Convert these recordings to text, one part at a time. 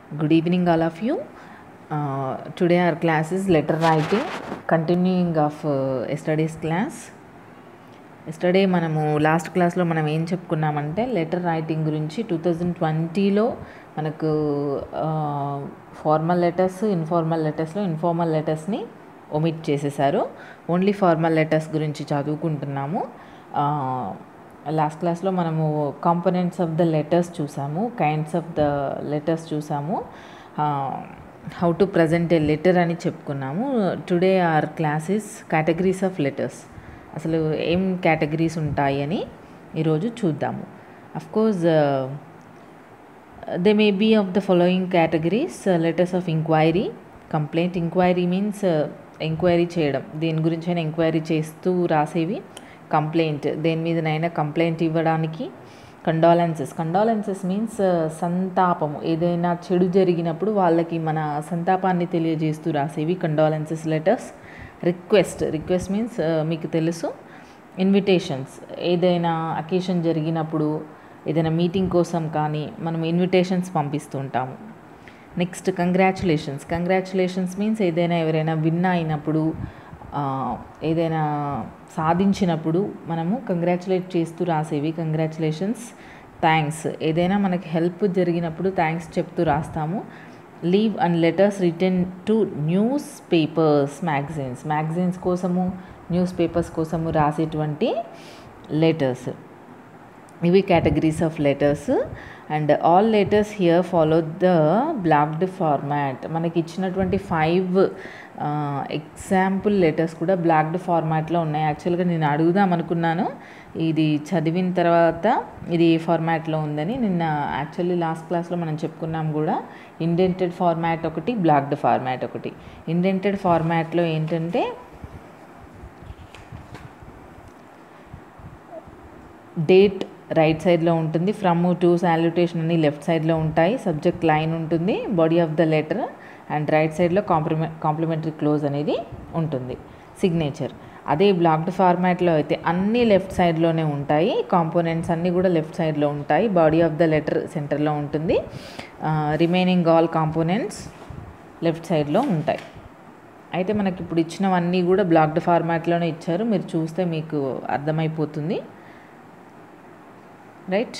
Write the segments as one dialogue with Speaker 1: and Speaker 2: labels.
Speaker 1: Good evening, all of you. Uh, today our class is letter writing, continuing of uh, yesterday's class. Yesterday మనము last క్లాస్లో మనం ఏం చెప్పుకున్నామంటే letter writing గురించి two thousand ట్వంటీలో మనకు ఫార్మల్ లెటర్స్ ఇన్ఫార్మల్ లెటర్స్లో ఇన్ఫార్మల్ లెటర్స్ని ఒమిట్ చేసేసారు ఓన్లీ ఫార్మల్ లెటర్స్ గురించి చదువుకుంటున్నాము లాస్ట్ క్లాస్లో మనము కాంపోనెంట్స్ ఆఫ్ ద లెటర్స్ చూసాము కైండ్స్ ఆఫ్ ద లెటర్స్ చూసాము how to present a letter అని చెప్పుకున్నాము today our classes categories of letters అసలు ఏం కేటగిరీస్ ఉంటాయి అని ఈరోజు చూద్దాము of course they may be of the following categories letters of inquiry complaint inquiry means enquiry చేయడం దేని గురించైనా ఎంక్వైరీ చేస్తూ రాసేవి కంప్లైంట్ దేని మీదనైనా కంప్లైంట్ ఇవ్వడానికి కండాలెన్సెస్ కండాలెన్సెస్ మీన్స్ సంతాపము ఏదైనా చెడు జరిగినప్పుడు వాళ్ళకి మన సంతాపాన్ని తెలియజేస్తూ రాసేవి condolences letters request request means మీకు తెలుసు ఇన్విటేషన్స్ ఏదైనా అకేషన్ జరిగినప్పుడు ఏదైనా మీటింగ్ కోసం కానీ మనం ఇన్విటేషన్స్ పంపిస్తూ ఉంటాము నెక్స్ట్ కంగ్రాచులేషన్స్ కంగ్రాచులేషన్స్ మీన్స్ ఏదైనా ఎవరైనా విన్ అయినప్పుడు ఏదైనా సాధించినప్పుడు మనము కంగ్రాచులేట్ చేస్తూ రాసేవి కంగ్రాచులేషన్స్ థ్యాంక్స్ ఏదైనా మనకి హెల్ప్ జరిగినప్పుడు థ్యాంక్స్ చెప్తూ రాస్తాము leave and letters return to newspapers magazines magazines కోసము న్యూస్ పేపర్స్ కోసము రాసేటువంటి లెటర్స్ ఇవి categories of letters and all letters here follow the blocked format మనకి ఇచ్చినటువంటి ఫైవ్ ఎగ్జాంపుల్ లెటర్స్ కూడా బ్లాక్డ్ ఫార్మాట్లో ఉన్నాయి యాక్చువల్గా నేను అడుగుదాం అనుకున్నాను ఇది చదివిన తర్వాత ఇది ఏ ఫార్మాట్లో ఉందని నిన్న యాక్చువల్లీ లాస్ట్ క్లాస్లో మనం చెప్పుకున్నాం కూడా ఇండెంటెడ్ ఫార్మాట్ ఒకటి బ్లాక్డ్ ఫార్మాట్ ఒకటి ఇండెంటెడ్ ఫార్మాట్లో ఏంటంటే డేట్ రైట్ సైడ్లో ఉంటుంది ఫ్రమ్ టు సాల్యుటేషన్ అని లెఫ్ట్ సైడ్లో ఉంటాయి సబ్జెక్ట్ లైన్ ఉంటుంది body of the letter and right సైడ్లో కాంప్లిమె కాంప్లిమెంటరీ క్లోజ్ అనేది ఉంటుంది సిగ్నేచర్ అదే బ్లాక్డ్ ఫార్మాట్లో అయితే అన్నీ లెఫ్ట్ సైడ్లోనే ఉంటాయి కాంపోనెంట్స్ అన్నీ కూడా లెఫ్ట్ సైడ్లో ఉంటాయి బాడీ ఆఫ్ ద లెటర్ సెంటర్లో ఉంటుంది రిమైనింగ్ ఆల్ కాంపోనెంట్స్ లెఫ్ట్ సైడ్లో ఉంటాయి అయితే మనకి ఇప్పుడు ఇచ్చినవన్నీ కూడా బ్లాక్డ్ ఫార్మాట్లోనే ఇచ్చారు మీరు చూస్తే మీకు అర్థమైపోతుంది right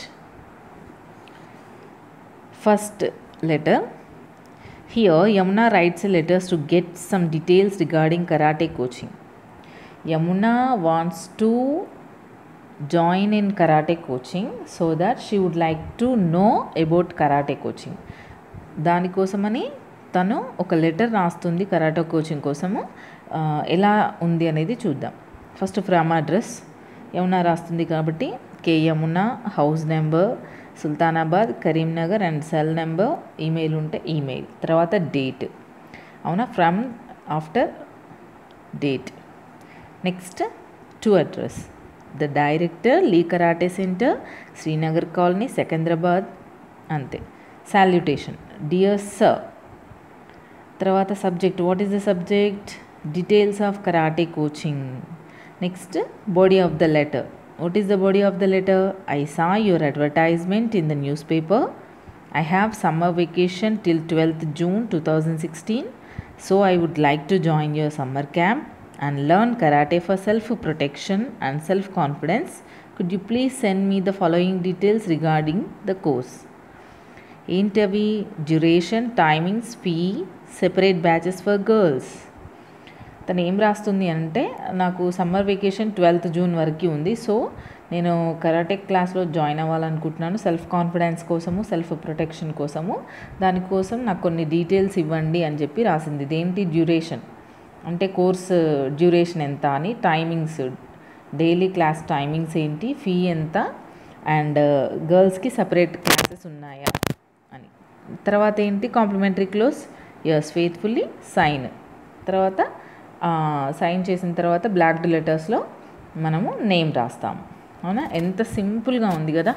Speaker 1: first letter here Yamuna writes letters to get some details regarding karate coaching Yamuna wants to join in karate coaching so that she would like to know about karate coaching దానికోసమని తను ఒక లెటర్ రాస్తుంది karate coaching కోసము ఎలా ఉంది అనేది చూద్దాం first from address Yamuna రాస్తుంది కాబట్టి K Yamuna house number Sultanabad Karimnagar and cell number email ఉంటే ఈమెయిల్ తర్వాత డేట్ అవునా from after date next to address the director Lee karate centre Srinagar colony Secunderabad అంతే సాల్యుటేషన్ డియర్ సర్ తర్వాత subject what is the subject details of karate coaching next body of the letter what is the body of the letter i saw your advertisement in the newspaper i have summer vacation till 12th june 2016 so i would like to join your summer camp and learn karate for self protection and self confidence could you please send me the following details regarding the course ఏంటవి duration timings fee separate batches for girls తను ఏం రాస్తుంది అంటే నాకు summer vacation twelfth June వరకు ఉంది so నేను karate క్లాస్లో జాయిన్ అవ్వాలనుకుంటున్నాను సెల్ఫ్ కాన్ఫిడెన్స్ కోసము సెల్ఫ్ ప్రొటెక్షన్ కోసము దానికోసం నాకు కొన్ని డీటెయిల్స్ ఇవ్వండి అని చెప్పి రాసింది ఇదేంటి డ్యూరేషన్ అంటే కోర్స్ డ్యూరేషన్ ఎంత అని టైమింగ్స్ డైలీ క్లాస్ టైమింగ్స్ ఏంటి ఫీ ఎంత అండ్ గర్ల్స్కి సపరేట్ క్లాసెస్ ఉన్నాయా అని తర్వాత ఏంటి complimentary close yours faithfully sign తర్వాత సైన్ చేసిన తర్వాత బ్లాక్ లెటర్స్లో మనము నేమ్ రాస్తాము అవునా ఎంత సింపుల్గా ఉంది కదా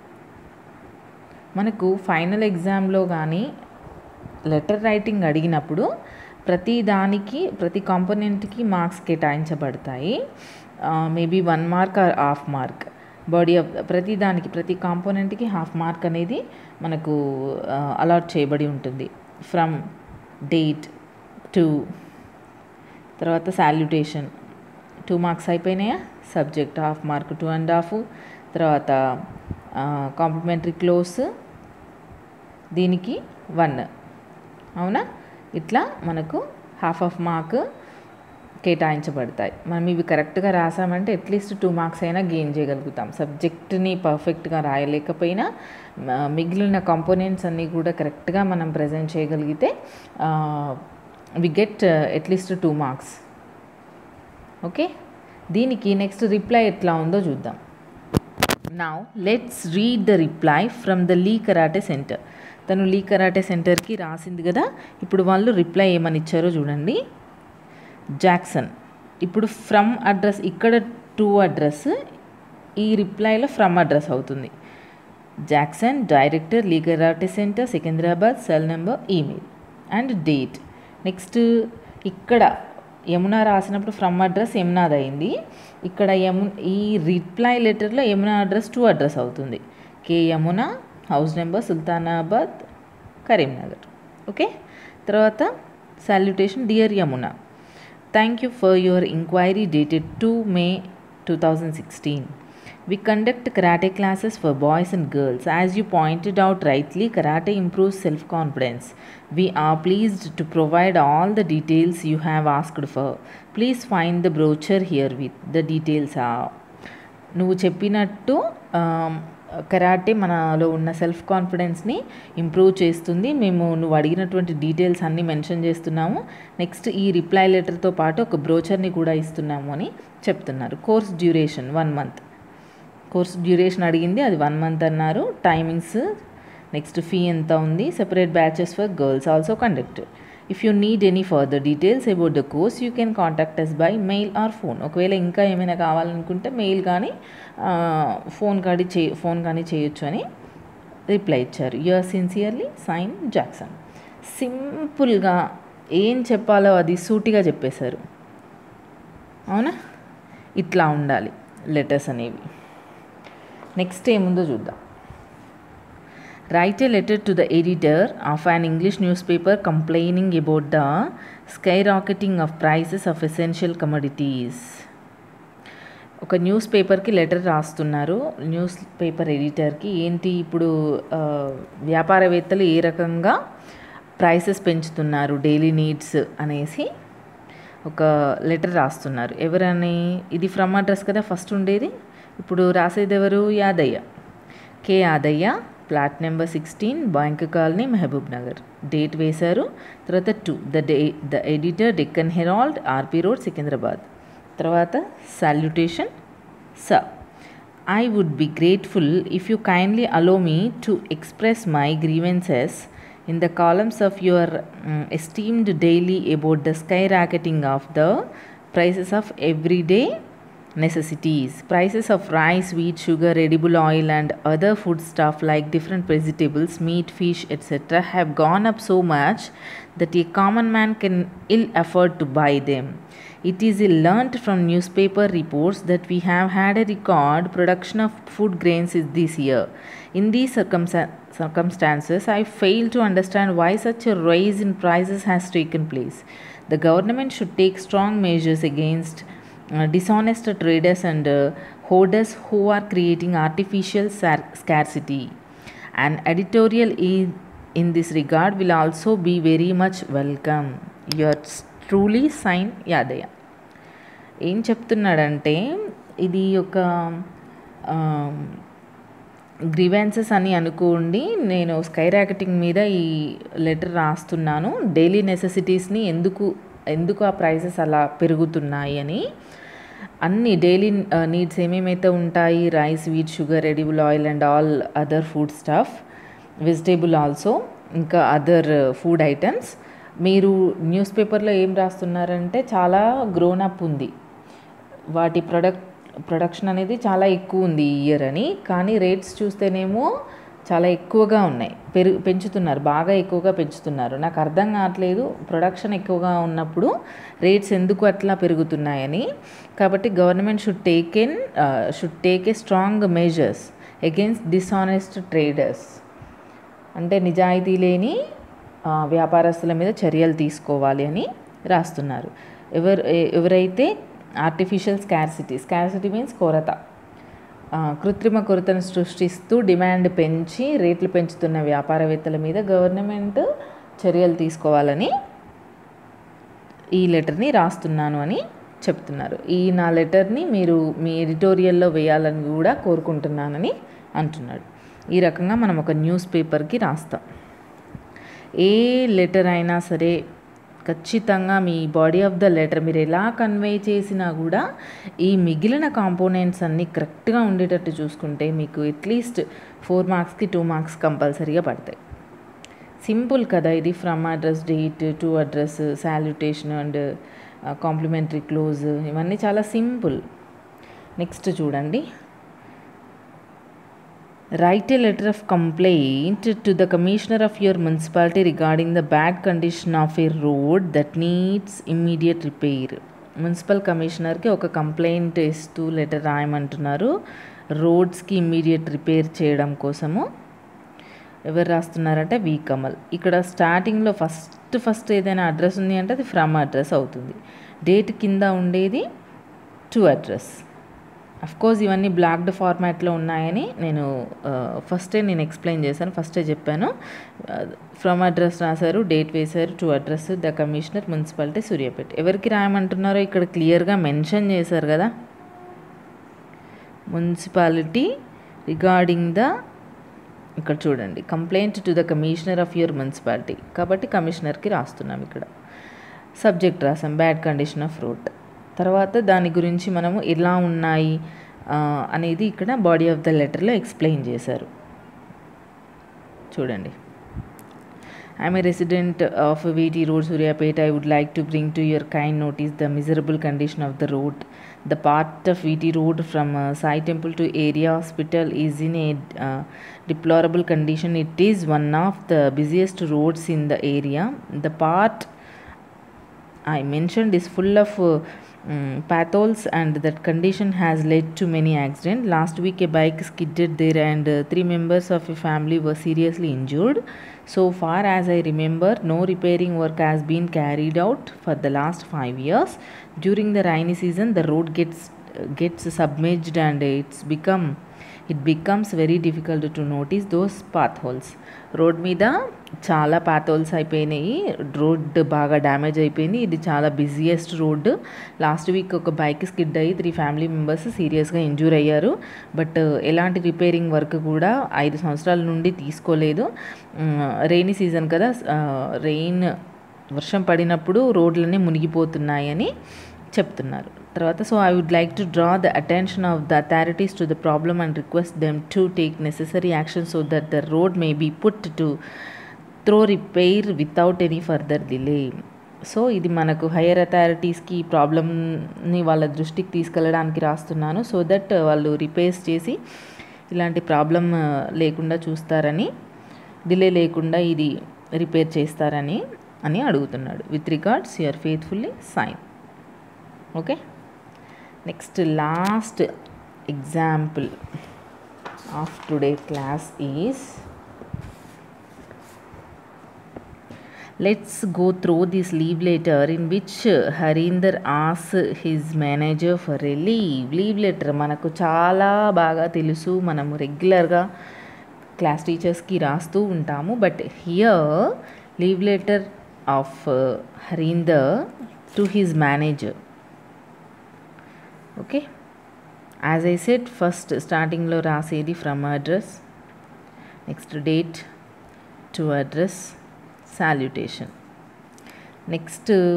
Speaker 1: మనకు ఫైనల్ ఎగ్జామ్లో కానీ లెటర్ రైటింగ్ అడిగినప్పుడు ప్రతి దానికి ప్రతి కాంపోనెంట్కి మార్క్స్ కేటాయించబడతాయి maybe one mark or half mark body of ప్రతి దానికి ప్రతి కాంపోనెంట్కి హాఫ్ మార్క్ అనేది మనకు అలాట్ చేయబడి ఉంటుంది ఫ్రమ్ డేట్ టు తర్వాత సాల్యుటేషన్ టూ మార్క్స్ అయిపోయినాయా subject half mark two and half తర్వాత కాంప్లిమెంటరీ క్లోజ్ దీనికి వన్ అవునా ఇట్లా మనకు హాఫ్ ఆఫ్ మార్క్ కేటాయించబడతాయి మనం ఇవి కరెక్ట్గా రాసామంటే అట్లీస్ట్ టూ మార్క్స్ అయినా గెయిన్ చేయగలుగుతాం సబ్జెక్ట్ని పర్ఫెక్ట్గా రాయలేకపోయినా మ- మిగిలిన కాంపోనెంట్స్ అన్నీ కూడా కరెక్ట్గా మనం ప్రజెంట్ చేయగలిగితే we get at least two marks okay దీనికి నెక్స్ట్ రిప్లై ఎట్లా ఉందో చూద్దాం now let's read the reply from the Lee karate centre తను లీ కరాటే సెంటర్కి రాసింది కదా ఇప్పుడు వాళ్ళు రిప్లై ఏమని ఇచ్చారో చూడండి జాక్సన్ ఇప్పుడు ఫ్రమ్ అడ్రస్ ఇక్కడ టూ అడ్రస్ ఈ రిప్లైలో ఫ్రమ్ అడ్రస్ అవుతుంది Jackson director Lee karate centre Secunderabad cell number email and date next ఇక్కడ యమున రాసినప్పుడు ఫ్రమ్ అడ్రస్ యమునాది అయింది ఇక్కడ యము ఈ రిప్లై లెటర్లో యమున అడ్రస్ టూ అడ్రస్ అవుతుంది K Yamuna house number Sultanabad Karimnagar okay తర్వాత salutation dear Yamuna thank you for your inquiry dated two May two thousand sixteen We conduct karate classes for boys and girls. As you pointed out rightly, karate improves self confidence. We are pleased to provide all the details you have asked for. Please find the brochure here with the details are. నువ్వు చెప్పినట్టు karate మనలో ఉన్న self కాన్ఫిడెన్స్ని improve చేస్తుంది మేము నువ్వు అడిగినటువంటి details అన్నీ mention చేస్తున్నాము నెక్స్ట్ ఈ రిప్లై లెటర్తో పాటు ఒక బ్రోచర్ని కూడా ఇస్తున్నాము అని చెప్తున్నారు course duration one month course duration అడిగింది అది వన్ మంత్ అన్నారు టైమింగ్స్ నెక్స్ట్ ఫీ ఎంత ఉంది separate batches for girls also conduct if you need any further details about the course you can contact us by mail or phone ఒకవేళ ఇంకా ఏమైనా కావాలనుకుంటే mail కానీ ఫోన్ కానీ చే ఫోన్ కానీ చేయొచ్చు అని రిప్లై ఇచ్చారు యూఆర్ సిన్సియర్లీ సైన్ జాక్సన్ సింపుల్గా ఏం చెప్పాలో అది సూటిగా చెప్పేశారు అవునా ఇట్లా ఉండాలి లెటర్స్ అనేవి నెక్స్ట్ ఏముందో చూద్దాం write a letter to the editor of an English newspaper complaining about the sky rocketing of prices of essential commodities ఒక న్యూస్ పేపర్కి లెటర్ రాస్తున్నారు న్యూస్ పేపర్ ఎడిటర్కి ఏంటి ఇప్పుడు ఆ, వ్యాపారవేత్తలు ఏ రకంగా ప్రైసెస్ పెంచుతున్నారు డైలీ నీడ్స్ అనేసి ఒక లెటర్ రాస్తున్నారు ఎవరని ఇది ఫ్రమ్ అడ్రస్ కదా ఫస్ట్ ఉండేది ఇప్పుడు రాసేది ఎవరు Yadaiah K Yadaiah plot number sixteen bank colony Mahbubnagar date వేశారు తర్వాత to the day the editor Deccan Herald RP road Secunderabad తర్వాత salutation sir I would be grateful if you kindly allow me to express my grievances in the columns of your mm, esteemed daily about the skyrocketing of the prices of everyday necessities prices of rice wheat sugar edible oil and other food stuff like different vegetables meat fish etc have gone up so much that a common man can ill afford to buy them it is learnt from newspaper reports that we have had a record production of food grains is this year. In these circumsa- circumstances, I fail to understand why such a rise in prices has taken place. The government should take strong measures against uh, dishonest traders and uh, hoarders who are creating artificial sar- scarcity. An editorial in, in this regard will also be very much welcome. Yours truly, sign Yadaya. ఏం చెప్తున్నాడంటే ఇది ఒక grievances అని అనుకోండి నేను sky ర్యాకెటింగ్ మీద ఈ letter రాస్తున్నాను డైలీ నెసెసిటీస్ని ఎందుకు ఎందుకు ఆ ప్రైసెస్ అలా పెరుగుతున్నాయి అని అన్ని డైలీ నీడ్స్ ఏమేమైతే ఉంటాయి rice wheat sugar edible oil and all other food stuff vegetable also ఇంకా అదర్ ఫుడ్ ఐటమ్స్ మీరు న్యూస్ పేపర్లో ఏం రాస్తున్నారంటే చాలా గ్రోన్ అప్ ఉంది వాటి ప్రొడక్ట్ ప్రొడక్షన్ అనేది చాలా ఎక్కువ ఉంది ఈ ఇయర్ అని కానీ రేట్స్ చూస్తేనేమో చాలా ఎక్కువగా ఉన్నాయి పెరుగు పెంచుతున్నారు బాగా ఎక్కువగా పెంచుతున్నారు నాకు అర్థం కావట్లేదు ప్రొడక్షన్ ఎక్కువగా ఉన్నప్పుడు రేట్స్ ఎందుకు అట్లా పెరుగుతున్నాయని కాబట్టి government should take in should take a strong measures against dishonest traders అంటే నిజాయితీ లేని ఆ, వ్యాపారస్తుల మీద చర్యలు తీసుకోవాలి అని రాస్తున్నారు ఎవరు ఎ- ఎవరైతే ఆర్టిఫిషియల్ స్కార్సిటీ స్కార్సిటీ మీన్స్ కొరత ఆ, కృత్రిమ కొరతను సృష్టిస్తూ డిమాండ్ పెంచి రేట్లు పెంచుతున్న వ్యాపారవేత్తల మీద గవర్నమెంట్ చర్యలు తీసుకోవాలని ఈ లెటర్ని రాస్తున్నాను అని చెప్తున్నారు ఈ నా లెటర్ని మీరు మీ ఎడిటోరియల్లో వేయాలని కూడా కోరుకుంటున్నానని అంటున్నాడు ఈ రకంగా మనం ఒక న్యూస్ పేపర్కి రాస్తాం ఏ లెటర్ అయినా సరే ఖచ్చితంగా మీ బాడీ ఆఫ్ ద లెటర్ మీరు ఎలా కన్వే చేసినా కూడా ఈ మిగిలిన కాంపోనెంట్స్ అన్నీ కరెక్ట్గా ఉండేటట్టు చూసుకుంటే మీకు అట్లీస్ట్ ఫోర్ మార్క్స్కి టూ మార్క్స్ కంపల్సరీగా పడతాయి సింపుల్ కదా ఇది from address date to address salutation and complimentary close ఇవన్నీ చాలా సింపుల్ నెక్స్ట్ చూడండి Write a letter of complaint to the commissioner of your municipality regarding the bad condition of a road that needs immediate repair. Municipal కమిషనర్కి ఒక complaint ఇస్తూ letter రాయమంటున్నారు రోడ్స్కి immediate repair చేయడం కోసము ఎవరు రాస్తున్నారంటే వి కమల్ ఇక్కడ స్టార్టింగ్లో ఫస్ట్ ఫస్ట్ ఏదైనా అడ్రస్ ఉంది అంటే అది ఫ్రమ్ అడ్రస్ అవుతుంది డేట్ కింద ఉండేది టు అడ్రస్ అఫ్ కోర్స్ ఇవన్నీ బ్లాక్డ్ ఫార్మాట్లో ఉన్నాయని నేను ఫస్టే నేను ఎక్స్ప్లెయిన్ చేశాను ఫస్టే చెప్పాను ఫ్రమ్ అడ్రస్ రాశారు డేట్ వేశారు to address the commissioner municipality Suryapet ఎవరికి రాయమంటున్నారో ఇక్కడ క్లియర్గా మెన్షన్ చేశారు కదా మున్సిపాలిటీ రిగార్డింగ్ ద ఇక్కడ చూడండి complaint to the commissioner of your municipality కాబట్టి కమిషనర్కి రాస్తున్నాం ఇక్కడ సబ్జెక్ట్ రాసాం బ్యాడ్ కండిషన్ ఆఫ్ రోడ్ తర్వాత దాని గురించి మనము ఎలా ఉన్నాయి ఆ, అనేది ఇక్కడ బాడీ ఆఫ్ ద లెటర్లో ఎక్స్ప్లెయిన్ చేశారు చూడండి I'm a resident of VT road Suryapet I would like to bring to your kind notice the miserable condition of the road the part of VT road from Sai temple to area hospital is in a deplorable condition it is one of the busiest roads in the area the part I mentioned is full of uh, mm, potholes and that condition has led to many accidents. Last week a bike skidded there and uh, three members of a family were seriously injured. So far as I remember, no repairing work has been carried out for the last five years. During the rainy season, the road gets gets submerged and it's become it becomes very difficult to notice those potholes. Road మీద చాలా పాతోల్స్ అయిపోయినాయి road బాగా damage అయిపోయింది ఇది చాలా busiest road last week ఒక bike skid అయ్యి three family members సీరియస్గా ఇంజూర్ అయ్యారు బట్ ఎలాంటి రిపేరింగ్ వర్క్ కూడా ఐదు సంవత్సరాల నుండి తీసుకోలేదు రెయినీ సీజన్ కదా రెయిన్ వర్షం పడినప్పుడు రోడ్లన్నీ మునిగిపోతున్నాయని చెప్తున్నారు తర్వాత so I would like to draw the attention of the authorities to the problem and request them to take necessary action so that the road may be put to through repair without any further delay so ఇది మనకు hire అథారిటీస్కి ప్రాబ్లమ్ని వాళ్ళ దృష్టికి తీసుకెళ్ళడానికి రాస్తున్నాను so that వాళ్ళు repairs చేసి ఇలాంటి ప్రాబ్లం లేకుండా చూస్తారని డిలే లేకుండా ఇది రిపేర్ చేస్తారని అని అడుగుతున్నాడు with regards yours faithfully sign okay next last example of today class is Let's go through this leave letter in which Harinder asks his manager for a leave. Leave letter మనకు చాలా బాగా తెలుసు మనము రెగ్యులర్గా class టీచర్స్కి రాస్తూ ఉంటాము but here leave letter of Harinder to his manager okay as I said first స్టార్టింగ్లో రాసేది from address next date to address salutation next uh,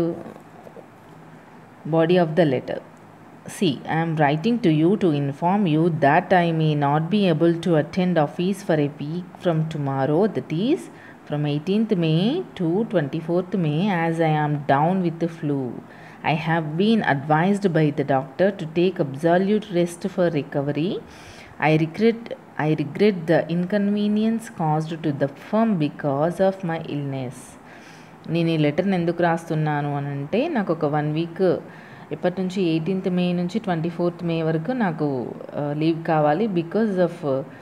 Speaker 1: body of the letter see i am writing to you to inform you that i may not be able to attend office for a week from tomorrow that is from 18th may to 24th may as i am down with the flu i have been advised by the doctor to take absolute rest for recovery I regret I regret the inconvenience caused to the firm because of my illness నేను ఈ లెటర్ని ఎందుకు రాస్తున్నాను అని అంటే నాకు ఒక one week ఎప్పటి నుంచి ఎయిటీన్త్ మే నుంచి ట్వంటీ ఫోర్త్ మే వరకు నాకు లీవ్ కావాలి because of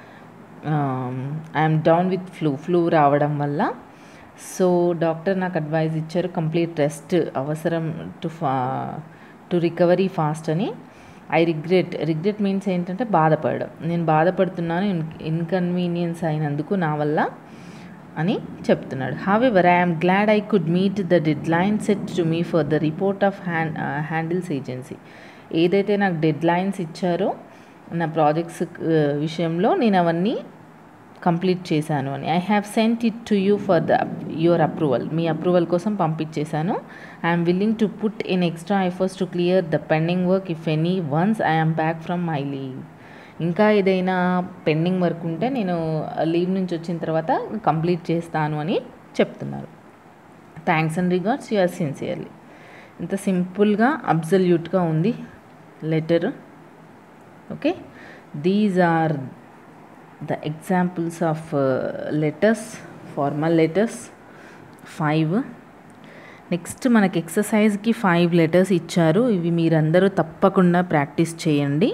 Speaker 1: I'm down with flu flu రావడం వల్ల సో డాక్టర్ నాకు అడ్వైజ్ ఇచ్చారు కంప్లీట్ రెస్ట్ అవసరం టు ఫా టు రికవరీ ఫాస్ట్ అని ఐ రిగ్రెట్ రిగ్రెట్ మీన్స్ ఏంటంటే బాధపడడం నేను బాధపడుతున్నాను ఇన్ ఇన్కన్వీనియన్స్ అయినందుకు నా వల్ల అని చెప్తున్నాడు however I'm glad I could meet the deadline set to me for the report of hand handles agency ఏదైతే నాకు డెడ్ లైన్స్ ఇచ్చారో నా ప్రాజెక్ట్స్ విషయంలో నేను అవన్నీ కంప్లీట్ చేశాను అని I have sent it to you for the your approval మీ అప్రూవల్ కోసం పంపించేశాను I'm willing to put in extra efforts to clear the pending work if any ones I'm back from my leave ఇంకా ఏదైనా pending work ఉంటే నేను leave నుంచి వచ్చిన తర్వాత కంప్లీట్ చేస్తాను అని చెప్తున్నారు thanks and regards your sincerely ఇంత సింపుల్గా అబ్జల్యూట్గా ఉంది letter okay these are the examples of letters formal letters five next మనకి ఎక్సర్సైజ్కి ఫైవ్ లెటర్స్ ఇచ్చారు ఇవి మీరందరూ తప్పకుండా ప్రాక్టీస్ చేయండి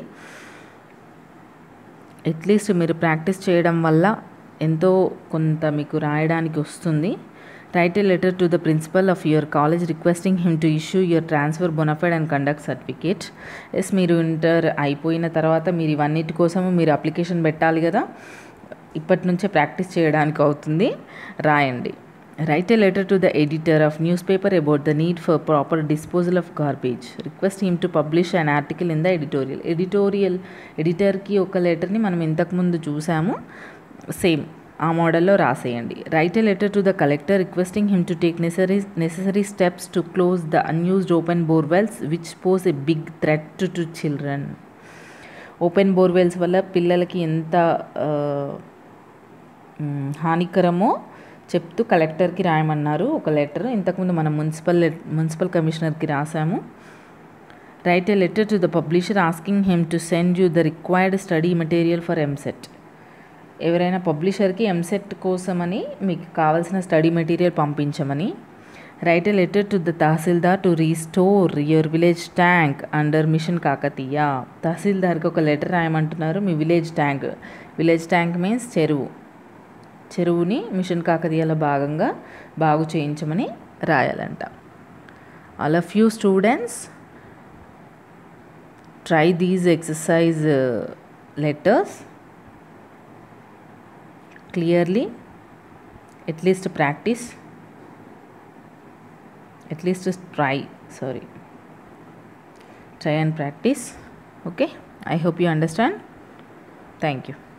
Speaker 1: అట్లీస్ట్ మీరు ప్రాక్టీస్ చేయడం వల్ల ఎంతో కొంత మీకు రాయడానికి వస్తుంది write a letter to the principal of your college requesting him to issue your transfer bonafide and conduct certificate ఎస్ మీరు ఇంటర్ అయిపోయిన తర్వాత మీరు ఇవన్నిటి కోసం మీరు అప్లికేషన్ పెట్టాలి కదా ఇప్పటి నుంచే ప్రాక్టీస్ చేయడానికి అవుతుంది రాయండి write a letter to the editor of newspaper about the need for proper disposal of garbage request him to publish an article in the editorial editorial ఎడిటర్కి ఒక లెటర్ని మనం ఇంతకుముందు చూసాము సేమ్ ఆ మోడల్లో రాసేయండి write a letter to the collector requesting him to take necessary necessary steps to close the unused open borewells which pose a big threat to children open borewells వల్ల పిల్లలకి ఎంత హానికరమో చెప్తూ కలెక్టర్కి రాయమన్నారు ఒక లెటర్ ఇంతకుముందు మనం మున్సిపల్ మున్సిపల్ కమిషనర్కి రాసాము write a letter to the publisher asking him to send you the required study material for EAMCET ఎవరైనా పబ్లిషర్కి ఎంసెట్ కోసమని మీకు కావాల్సిన స్టడీ మెటీరియల్ పంపించమని write a letter to the tahsildar to restore your village tank under mission Kakatiya తహసీల్దార్కి ఒక లెటర్ రాయమంటున్నారు మీ village tank village tank means చెరువు చెరువుని మిషన్ కాకతీయలో భాగంగా బాగు చేయించమని రాయాలంట all of you students try these exercise letters clearly at least practice at least try sorry try and practice okay i hope you understand thank you